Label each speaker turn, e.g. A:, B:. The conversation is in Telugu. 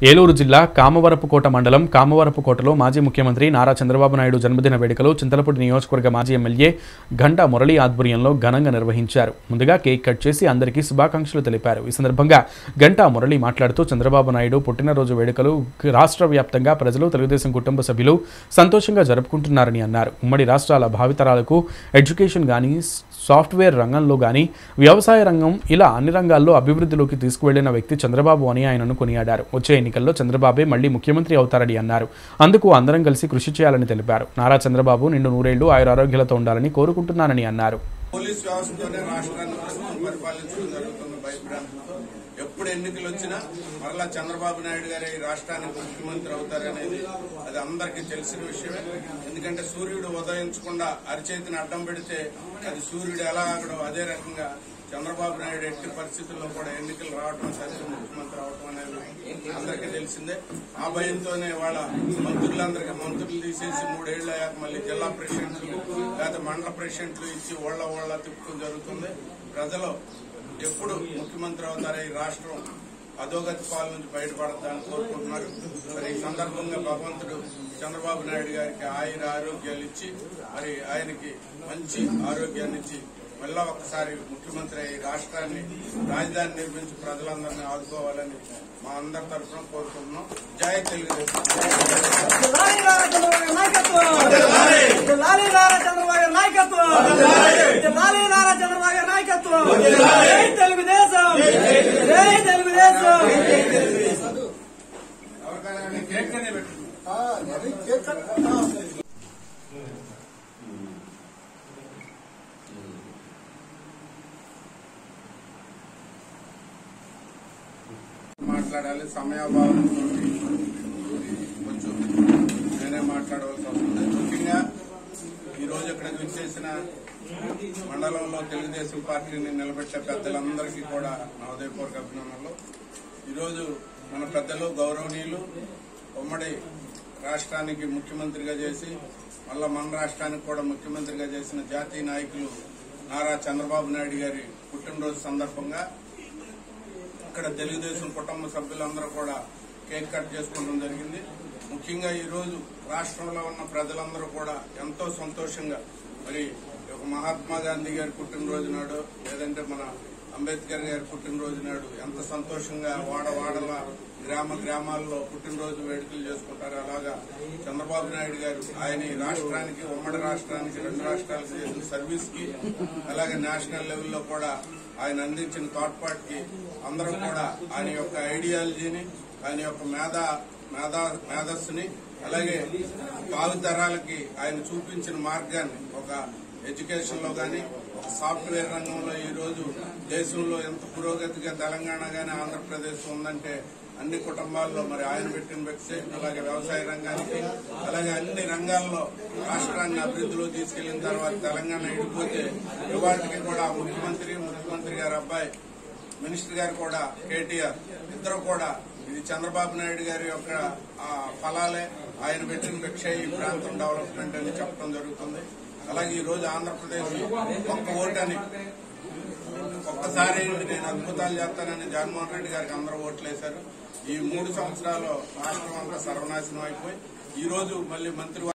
A: ఏలూరు జిల్లా కామవరపుకోట మండలం కామవరపుకోటలో మాజీ ముఖ్యమంత్రి నారా చంద్రబాబు నాయుడు జన్మదిన వేడుకలు చింతలపూడి నియోజకవర్గ మాజీ ఎమ్మెల్యే గంటా మురళి ఆధ్వర్యంలో ఘనంగా నిర్వహించారు ముందుగా కేక్ కట్ చేసి అందరికీ శుభాకాంక్షలు తెలిపారు ఈ సందర్భంగా గంటా మురళి మాట్లాడుతూ చంద్రబాబు నాయుడు పుట్టినరోజు వేడుకలు రాష్ట్ర వ్యాప్తంగా ప్రజలు తెలుగుదేశం కుటుంబ సభ్యులు సంతోషంగా జరుపుకుంటున్నారని అన్నారు ఉమ్మడి రాష్ట్రాల భావితరాలకు ఎడ్యుకేషన్ కానీ సాఫ్ట్వేర్ రంగంలో కానీ వ్యవసాయ రంగం ఇలా అన్ని రంగాల్లో అభివృద్ధిలోకి తీసుకువెళ్లిన వ్యక్తి చంద్రబాబు అని ఆయనను కొనియాడారు వచ్చే ఎన్నికల్లో చంద్రబాబే మళ్లీ ముఖ్యమంత్రి అవుతారని అన్నారు అందుకు అందరం కలిసి కృషి చేయాలని తెలిపారు నారా చంద్రబాబు నిండు నూరేళ్లు ఆయురారోగ్యాలతో ఉండాలని కోరుకుంటున్నానని అన్నారు
B: పోలీస్ వ్యవస్థతోనే రాష్ట్రాన్ని ప్రస్తుతం పరిపాలించడం జరుగుతుంది భయభ్రాంతులతో ఎప్పుడు ఎన్నికలు వచ్చినా మరలా చంద్రబాబు నాయుడు గారే ఈ రాష్ట్రానికి ముఖ్యమంత్రి అవుతారనేది అది అందరికీ తెలిసిన విషయమే ఎందుకంటే సూర్యుడు ఉదయించకుండా అరిచేతిని అడ్డం పెడితే అది సూర్యుడు ఎలా ఆగడం అదే రకంగా చంద్రబాబు నాయుడు ఎట్టి పరిస్థితుల్లో కూడా ఎన్నికలు రావడం సరిగ్గా ముఖ్యమంత్రి అవడం అనేది అందరికీ తెలిసిందే ఆ భయంతోనే వాళ్ళ మంత్రులందరికీ మంత్రులు తీసేసి మూడేళ్ల అయ్యాక మళ్ళీ జిల్లా ప్రెసిడెంట్లు లేదా మండల ప్రెసిడెంట్లు ఇచ్చి ఓళ్ళ ఓళ్ళ తిప్పడం జరుగుతుంది ప్రజలు ఎప్పుడు ముఖ్యమంత్రి అవుతారో ఈ రాష్ట్రం అధోగతి పాల నుంచి బయటపడతారని కోరుకుంటున్నారు మరి ఈ సందర్భంగా భగవంతుడు చంద్రబాబు నాయుడు గారికి ఆయుర ఆరోగ్యాలు ఇచ్చి మరి ఆయనకి మంచి ఆరోగ్యాన్ని ఇచ్చి మళ్ళా ఒకసారి ముఖ్యమంత్రి అయ్యి రాష్ట్రాన్ని రాజధాని నిర్మించి ప్రజలందరినీ ఆదుకోవాలని మా అందరి తరఫున కోరుకుంటున్నాం జై తెలుగుదేశం
C: జిల్లాలి నారా చంద్రబాబు నాయకత్వం జిల్లాలి నారా చంద్రబాబు నాయకత్వం జిల్లాలి నారా చంద్రబాబు నాయకత్వం జై తెలుగుదేశం జై తెలుగుదేశం
B: ఎవరికైనా కేక్ అనే పెట్టు మాట్లాడాలి సమయాభావం కొంచెం నేనే మాట్లాడవలసి వస్తుంది ముఖ్యంగా ఈ రోజు ఇక్కడ విచ్చేసిన మండలంలో తెలుగుదేశం పార్టీని నిలబెట్టే పెద్దలందరికీ కూడా నా ఉదయపూర్వక అభినందనలు ఈరోజు మన పెద్దలు గౌరవనీయులు ఉమ్మడి రాష్ట్రానికి ముఖ్యమంత్రిగా చేసి మళ్ళా మన రాష్ట్రానికి కూడా ముఖ్యమంత్రిగా చేసిన జాతీయ నాయకులు నారా చంద్రబాబు నాయుడు గారి పుట్టినరోజు సందర్భంగా ఇక్కడ తెలుగుదేశం కుటుంబ సభ్యులందరూ కూడా కేక్ కట్ చేసుకోవడం జరిగింది ముఖ్యంగా ఈ రోజు రాష్ట్రంలో ఉన్న ప్రజలందరూ కూడా ఎంతో సంతోషంగా మరి ఒక మహాత్మా గాంధీ గారి పుట్టినరోజు నాడు లేదంటే మన అంబేద్కర్ గారి పుట్టినరోజు నాడు ఎంత సంతోషంగా వాడ వాడల గ్రామ గ్రామాల్లో పుట్టినరోజు వేడుకలు చేసుకుంటారు అలాగా చంద్రబాబు నాయుడు గారు ఆయన ఈ రాష్ట్రానికి ఉమ్మడి రాష్ట్రానికి రెండు రాష్ట్రాలకు చేసిన సర్వీస్ కి అలాగే నేషనల్ లెవెల్లో కూడా ఆయన అందించిన తోడ్పాటుకి అందరూ కూడా ఆయన యొక్క ఐడియాలజీని ఆయన యొక్క మేధా మేధా మేధస్సుని అలాగే భావితరాలకి ఆయన చూపించిన మార్గాన్ని ఒక ఎడ్యుకేషన్ లో గాని ఒక సాఫ్ట్వేర్ రంగంలో ఈ రోజు దేశంలో ఎంత పురోగతిగా తెలంగాణ గాని ఆంధ్రప్రదేశ్ ఉందంటే అన్ని కుటుంబాల్లో మరి ఆయన పెట్టిన వ్యక్తి అలాగే వ్యవసాయ రంగానికి అలాగే అన్ని రంగాల్లో రాష్ట్రాన్ని అభివృద్ధిలో తీసుకెళ్లిన తర్వాత తెలంగాణ ఇడిపోతే ఇవాటికి కూడా ముఖ్యమంత్రి ముఖ్యమంత్రి గారి అబ్బాయి మినిస్టర్ గారు కూడా కేటీఆర్ ఇద్దరు కూడా ఇది చంద్రబాబు నాయుడు గారి యొక్క ఆ, ఫలాలే ఆయన పెట్టిన భిక్ష ఈ ప్రాంతం డెవలప్మెంట్ అని చెప్పడం జరుగుతుంది అలాగే ఈ రోజు ఆంధ్రప్రదేశ్ ఒక్క ఓటని ఒక్కసారి నేను అద్భుతాలు చేస్తానని జగన్మోహన్ రెడ్డి గారికి అందరూ ఓట్లేశారు ఈ మూడు సంవత్సరాలు రాష్ట్రం అంతా సర్వనాశనం అయిపోయి ఈ రోజు మళ్ళీ మంత్రి